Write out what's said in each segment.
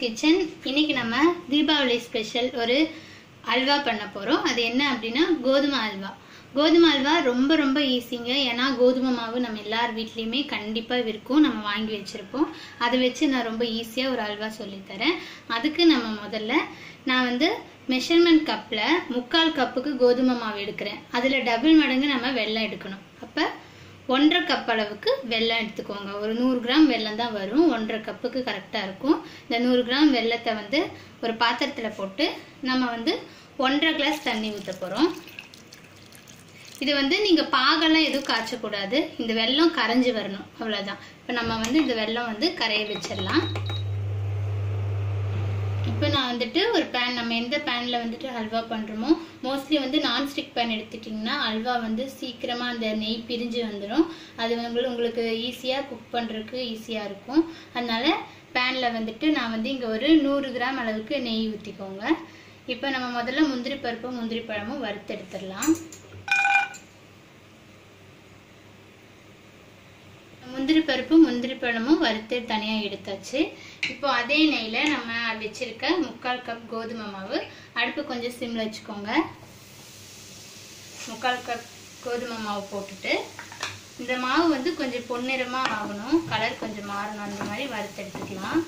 kitchen இன்னைக்கு நம்ம Deepavali special ஒரு அல்வா பண்ண போகிறோம் அது என்ன அப்படின்னா கோதுமை அல்வா கோதுமை அல்வா ரொம்ப ரொம்ப ஈஸிங்க ஏன்னா கோதுமை மாவு நம்ம எல்லார் வீட்லேயுமே கண்டிப்பாக இருக்கும் நம்ம வாங்கி வச்சுருப்போம் அதை வச்சு நான் ரொம்ப ஈஸியாக ஒரு அல்வா சொல்லித்தரேன் அதுக்கு நம்ம முதல்ல நான் வந்து மெஷர்மெண்ட் கப்பில் முக்கால் கப்புக்கு கோதுமை மாவு எடுக்கிறேன் அதில் டபுள் மடங்கு நம்ம வெல்லம் எடுக்கணும் அப்போ ஒன்றரை கப் அளவுக்கு வெல்லம் எடுத்துக்கோங்க ஒரு நூறு கிராம் வெல்லம் தான் வரும் ஒன்றரை கப்புக்கு கரெக்டாக இருக்கும் இந்த நூறு கிராம் வெல்லத்தை வந்து ஒரு பாத்திரத்தில் போட்டு நம்ம வந்து ஒன்றரை கிளாஸ் தண்ணி ஊற்ற போகிறோம் இது வந்து நீங்கள் பாகெல்லாம் எதுவும் காய்ச்சக்கூடாது இந்த வெல்லம் கரைஞ்சி வரணும் அவ்வளோதான் இப்போ நம்ம வந்து இந்த வெல்லம் வந்து கரைய வச்சிடலாம் இப்போ நான் வந்துட்டு ஒரு பேன் நம்ம எந்த பேனில் வந்துட்டு ஹல்வா பண்ணுறோமோ மோஸ்ட்லி வந்து நான்ஸ்டிக் பேன் எடுத்துட்டிங்கன்னா அல்வா வந்து சீக்கிரமாக அந்த நெய் பிரிஞ்சு வந்துடும் அது வந்து உங்களுக்கு ஈஸியாக குக் பண்ணுறதுக்கு ஈஸியாக இருக்கும் அதனால பேனில் வந்துட்டு நான் வந்து இங்கே ஒரு நூறு கிராம் அளவுக்கு நெய் ஊற்றிக்கோங்க இப்போ நம்ம முதல்ல முந்திரி பருப்பும் முந்திரி பழமும் வறுத்து எடுத்துடலாம் முந்திரி பருப்பும் முந்திரி பழமும் வறுத்து தனியாக எடுத்தாச்சு இப்போ அதே நெய்யில் நம்ம வச்சிருக்க முக்கால் கப் கோதுமை மாவு அடுப்பு கொஞ்சம் சிம்மில் வச்சுக்கோங்க முக்கால் கப் கோதுமை மாவு போட்டுட்டு இந்த மாவு வந்து கொஞ்சம் பொன்னிறமாக ஆகணும் கலர் கொஞ்சம் மாறணும் அந்த மாதிரி வறுத்து எடுத்துக்கலாம்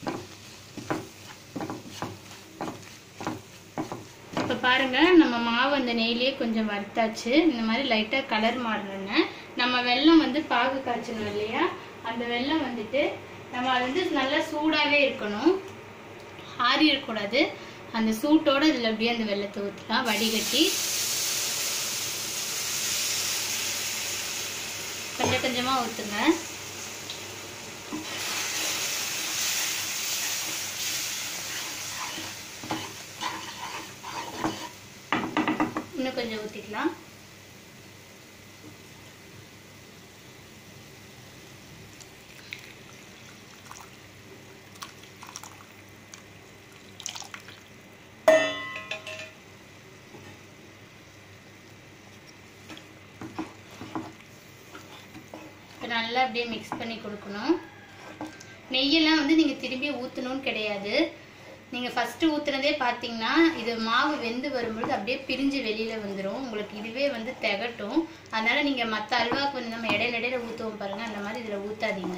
இப்போ பாருங்க நம்ம மாவு அந்த நெய்லேயே கொஞ்சம் வறுத்தாச்சு இந்த மாதிரி லைட்டாக கலர் மாறணுன்னு நம்ம வெல்லம் வந்து பாகு காய்ச்சணும் இல்லையா அந்த வெல்லம் வந்துட்டு நம்ம அது வந்து நல்லா சூடாகவே இருக்கணும் ஆறி இருக்கக்கூடாது அந்த சூட்டோட இதில் அப்படியே அந்த வெள்ளத்தை ஊற்றலாம் வடிகட்டி கொஞ்சம் கொஞ்சமாக ஊற்றுங்க இன்னும் கொஞ்சம் ஊற்றிக்கலாம் இப்போ நல்லா அப்படியே மிக்ஸ் பண்ணி கொடுக்கணும் நெய்யெல்லாம் வந்து நீங்கள் திரும்பி ஊற்றணும்னு கிடையாது நீங்கள் ஃபஸ்ட்டு ஊற்றுனதே பார்த்தீங்கன்னா இது மாவு வெந்து வரும்பொழுது அப்படியே பிரிஞ்சு வெளியில் வந்துடும் உங்களுக்கு இதுவே வந்து திகட்டும் அதனால் நீங்கள் மற்ற அல்வாவுக்கு வந்து நம்ம இடையில இடையில ஊற்றுவோம் பாருங்கள் அந்த மாதிரி இதில் ஊற்றாதீங்க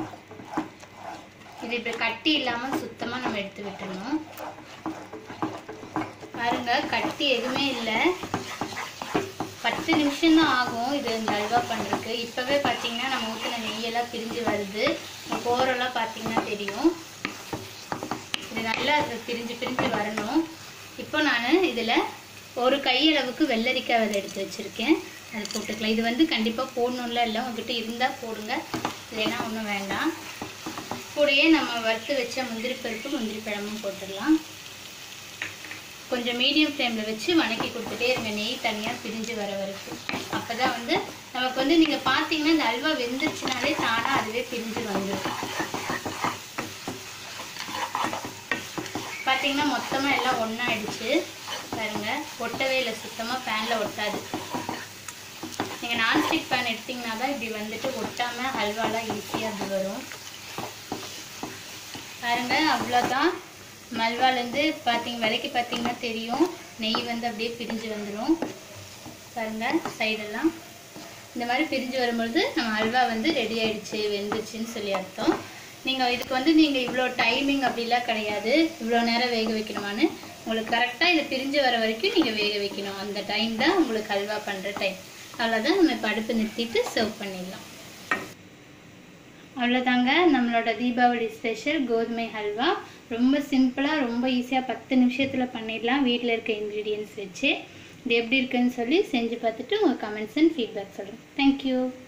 இது இப்படி கட்டி இல்லாமல் சுத்தமாக நம்ம எடுத்து விட்டுறணும் பாருங்க கட்டி எதுவுமே இல்லை பத்து நிமிஷம் தான் ஆகும் இது இந்த அல்வா பண்ணுறதுக்கு இப்போவே பார்த்தீங்கன்னா நம்ம ஊற்றின நெய்யெல்லாம் பிரிஞ்சு வருது போரெல்லாம் பார்த்தீங்கன்னா தெரியும் இது நல்லா அது பிரிஞ்சு பிரிஞ்சு வரணும் இப்போ நான் இதில் ஒரு கையளவுக்கு வெள்ளரிக்காய் விதை எடுத்து வச்சுருக்கேன் அது போட்டுக்கலாம் இது வந்து கண்டிப்பாக போடணும்ல இல்லை உங்ககிட்ட இருந்தால் போடுங்க இல்லைன்னா ஒன்றும் வேண்டாம் கூடயே நம்ம வறுத்து வச்ச முந்திரி பருப்பு முந்திரி பழமும் போட்டுடலாம் கொஞ்சம் மீடியம் ஃப்ளேமில் வச்சு வணக்கி கொடுத்துட்டே இருங்க நெய் தனியாக பிரிஞ்சு வர வரைக்கும் அப்போ தான் வந்து நமக்கு வந்து நீங்கள் பார்த்தீங்கன்னா இந்த அல்வா வெந்துருச்சுனாலே தானாக அதுவே பிரிஞ்சு வந்துடும் பார்த்தீங்கன்னா மொத்தமாக எல்லாம் ஒன்றாயிடுச்சு பாருங்க ஒட்டவே இல்லை சுத்தமாக பேனில் ஒட்டாது நீங்கள் நான்ஸ்டிக் பேன் எடுத்திங்கன்னா தான் இப்படி வந்துட்டு ஒட்டாமல் ஹல்வாலாம் ஈஸியாக அப்படி வரும் பாருங்க அவ்வளோதான் மல்வாலேருந்து பார்த்தீங்க விலைக்கு பார்த்தீங்கன்னா தெரியும் நெய் வந்து அப்படியே பிரிஞ்சு வந்துடும் பாருங்க சைடெல்லாம் இந்த மாதிரி பிரிஞ்சு வரும்பொழுது நம்ம அல்வா வந்து ரெடி ஆயிடுச்சு வெந்துச்சுன்னு சொல்லி அர்த்தம் நீங்கள் இதுக்கு வந்து நீங்கள் இவ்வளோ டைமிங் அப்படிலாம் கிடையாது இவ்வளோ நேரம் வேக வைக்கணுமான்னு உங்களுக்கு கரெக்டாக இதை பிரிஞ்சு வர வரைக்கும் நீங்கள் வேக வைக்கணும் அந்த டைம் தான் உங்களுக்கு அல்வா பண்ணுற டைம் அவ்வளோதான் நம்ம இப்போ அடுப்பு நிறுத்திட்டு சர்வ் பண்ணிடலாம் அவ்வளோதாங்க நம்மளோட தீபாவளி ஸ்பெஷல் கோதுமை ஹல்வா ரொம்ப சிம்பிளாக ரொம்ப ஈஸியாக பத்து நிமிஷத்தில் பண்ணிடலாம் வீட்டில் இருக்க இன்க்ரீடியன்ஸ் வச்சு இது எப்படி இருக்குன்னு சொல்லி செஞ்சு பார்த்துட்டு உங்கள் கமெண்ட்ஸ் அண்ட் ஃபீட்பேக் சொல்லுங்கள் தேங்க்யூ